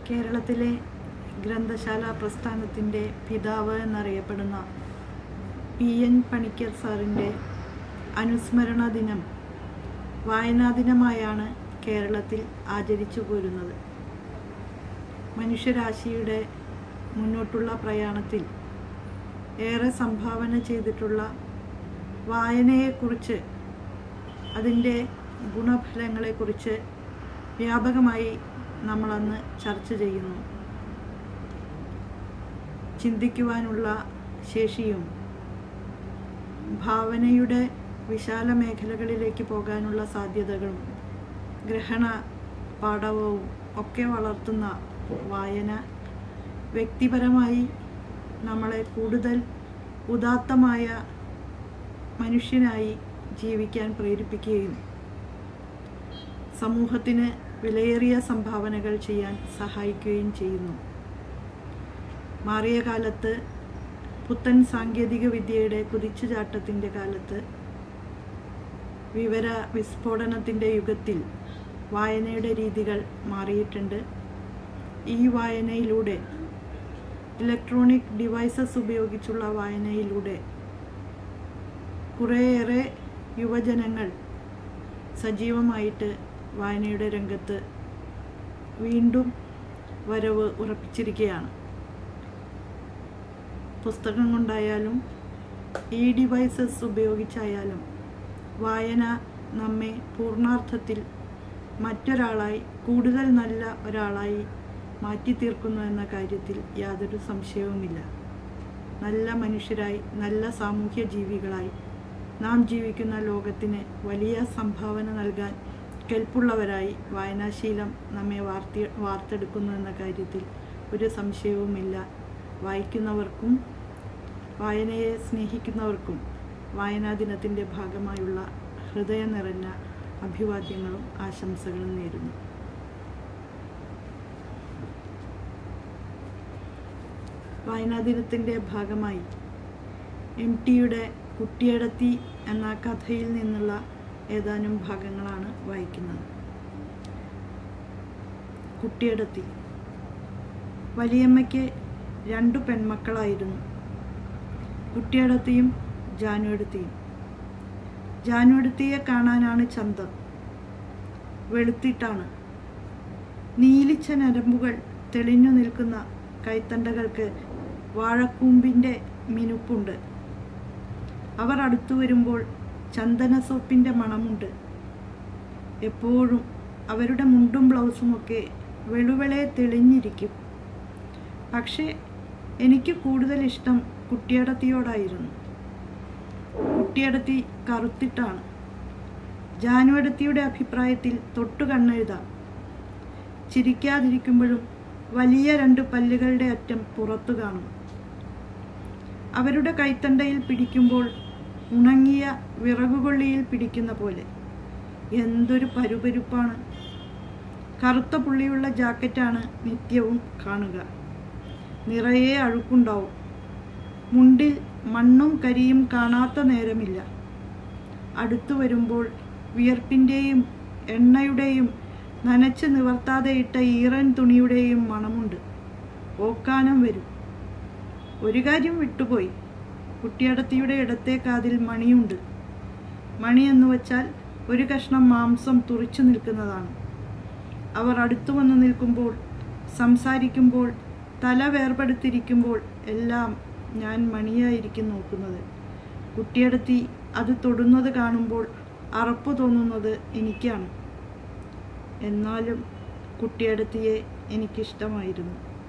കേരളത്തിലെ ഗ്രന്ഥശാല പ്രസ്ഥാനത്തിൻ്റെ പിതാവ് എന്നറിയപ്പെടുന്ന പി എൻ പണിക്കർ സാറിൻ്റെ അനുസ്മരണ ദിനം വായനാ ദിനമായാണ് കേരളത്തിൽ ആചരിച്ചു പോരുന്നത് മനുഷ്യരാശിയുടെ മുന്നോട്ടുള്ള പ്രയാണത്തിൽ ഏറെ സംഭാവന ചെയ്തിട്ടുള്ള വായനയെക്കുറിച്ച് അതിൻ്റെ ഗുണഫലങ്ങളെക്കുറിച്ച് വ്യാപകമായി നമ്മളന്ന് ചർച്ച ചെയ്യുന്നു ചിന്തിക്കുവാനുള്ള ശേഷിയും ഭാവനയുടെ വിശാല മേഖലകളിലേക്ക് പോകാനുള്ള സാധ്യതകളും ഗ്രഹണ പാഠവും ഒക്കെ വളർത്തുന്ന വായന വ്യക്തിപരമായി നമ്മളെ കൂടുതൽ ഉദാത്തമായ മനുഷ്യനായി ജീവിക്കാൻ പ്രേരിപ്പിക്കുകയും സമൂഹത്തിന് വിലയേറിയ സംഭാവനകൾ ചെയ്യാൻ സഹായിക്കുകയും ചെയ്യുന്നു മാറിയ കാലത്ത് പുത്തൻ സാങ്കേതിക വിദ്യയുടെ കുതിച്ചുചാട്ടത്തിൻ്റെ കാലത്ത് വിവര വിസ്ഫോടനത്തിൻ്റെ യുഗത്തിൽ വായനയുടെ രീതികൾ മാറിയിട്ടുണ്ട് ഈ വായനയിലൂടെ ഇലക്ട്രോണിക് ഡിവൈസസ് ഉപയോഗിച്ചുള്ള വായനയിലൂടെ കുറേയേറെ യുവജനങ്ങൾ സജീവമായിട്ട് വായനയുടെ രംഗത്ത് വീണ്ടും വരവ് ഉറപ്പിച്ചിരിക്കുകയാണ് പുസ്തകം കൊണ്ടായാലും ഈ ഡിവൈസസ് ഉപയോഗിച്ചായാലും വായന നമ്മെ പൂർണാർത്ഥത്തിൽ മറ്റൊരാളായി കൂടുതൽ നല്ല ഒരാളായി മാറ്റി തീർക്കുന്നു എന്ന കാര്യത്തിൽ യാതൊരു സംശയവുമില്ല നല്ല മനുഷ്യരായി നല്ല സാമൂഹ്യ ജീവികളായി നാം ജീവിക്കുന്ന ലോകത്തിന് വലിയ സംഭാവന നൽകാൻ കെൽപ്പുള്ളവരായി വായനാശീലം നമ്മെ വാർത്തി വാർത്തെടുക്കുന്നു എന്ന കാര്യത്തിൽ ഒരു സംശയവുമില്ല വായിക്കുന്നവർക്കും വായനയെ സ്നേഹിക്കുന്നവർക്കും വായനാ ദിനത്തിൻ്റെ ഭാഗമായുള്ള ഹൃദയം നിറഞ്ഞ അഭിവാദ്യങ്ങളും ആശംസകളും നേരുന്നു വായനാ ദിനത്തിൻ്റെ ഭാഗമായി എം ടിയുടെ കുട്ടിയടത്തി എന്ന കഥയിൽ നിന്നുള്ള ഏതാനും ഭാഗങ്ങളാണ് വായിക്കുന്നത് കുട്ടിയടത്തി വലിയമ്മയ്ക്ക് രണ്ടു പെൺമക്കളായിരുന്നു കുട്ടിയടത്തിയും ജാനുവടുത്തിയും ജാനുവടുത്തിയെ കാണാനാണ് ചന്തം വെളുത്തിട്ടാണ് നീലിച്ച നരമ്പുകൾ തെളിഞ്ഞു നിൽക്കുന്ന കൈത്തണ്ടകൾക്ക് വാഴക്കൂമ്പിൻ്റെ മിനുപ്പുണ്ട് അവർ അടുത്തു വരുമ്പോൾ ചന്ദന സോപ്പിൻ്റെ മണമുണ്ട് എപ്പോഴും അവരുടെ മുണ്ടും ബ്ലൗസുമൊക്കെ വെളുവെളെ തെളിഞ്ഞിരിക്കും പക്ഷേ എനിക്ക് കൂടുതൽ ഇഷ്ടം കുട്ടിയടത്തിയോടായിരുന്നു കുട്ടിയടത്തി കറുത്തിട്ടാണ് ജാനുവടത്തിയുടെ അഭിപ്രായത്തിൽ തൊട്ടു കണ്ണെഴുതാം ചിരിക്കാതിരിക്കുമ്പോഴും വലിയ രണ്ട് പല്ലുകളുടെ അറ്റം പുറത്തു കാണും അവരുടെ കൈത്തണ്ടയിൽ പിടിക്കുമ്പോൾ ഉണങ്ങിയ വിറകുകൊള്ളിയിൽ പിടിക്കുന്ന പോലെ എന്തൊരു പരുപരുപ്പാണ് കറുത്ത പുള്ളിയുള്ള ജാക്കറ്റാണ് നിത്യവും കാണുക നിറയെ അഴുക്കുണ്ടാവും മുണ്ടിൽ മണ്ണും കരിയും കാണാത്ത നേരമില്ല അടുത്തു വരുമ്പോൾ വിയർപ്പിൻ്റെയും എണ്ണയുടെയും നനച്ച് നിവർത്താതെ ഇട്ട ഈറൻ തുണിയുടെയും മണമുണ്ട് ഓക്കാനം വരും ഒരു കാര്യം വിട്ടുപോയി കുട്ടിയടത്തിയുടെ ഇടത്തെ കാതിൽ മണിയുണ്ട് മണി എന്ന് വച്ചാൽ ഒരു കഷ്ണം മാംസം തുറിച്ചു നിൽക്കുന്നതാണ് അവർ അടുത്തു വന്ന് നിൽക്കുമ്പോൾ സംസാരിക്കുമ്പോൾ തല വേർപെടുത്തിരിക്കുമ്പോൾ എല്ലാം ഞാൻ മണിയായിരിക്കും നോക്കുന്നത് കുട്ടിയടത്തി അത് തൊടുന്നത് കാണുമ്പോൾ അറപ്പ് തോന്നുന്നത് എനിക്കാണ് എന്നാലും കുട്ടിയടത്തിയെ എനിക്കിഷ്ടമായിരുന്നു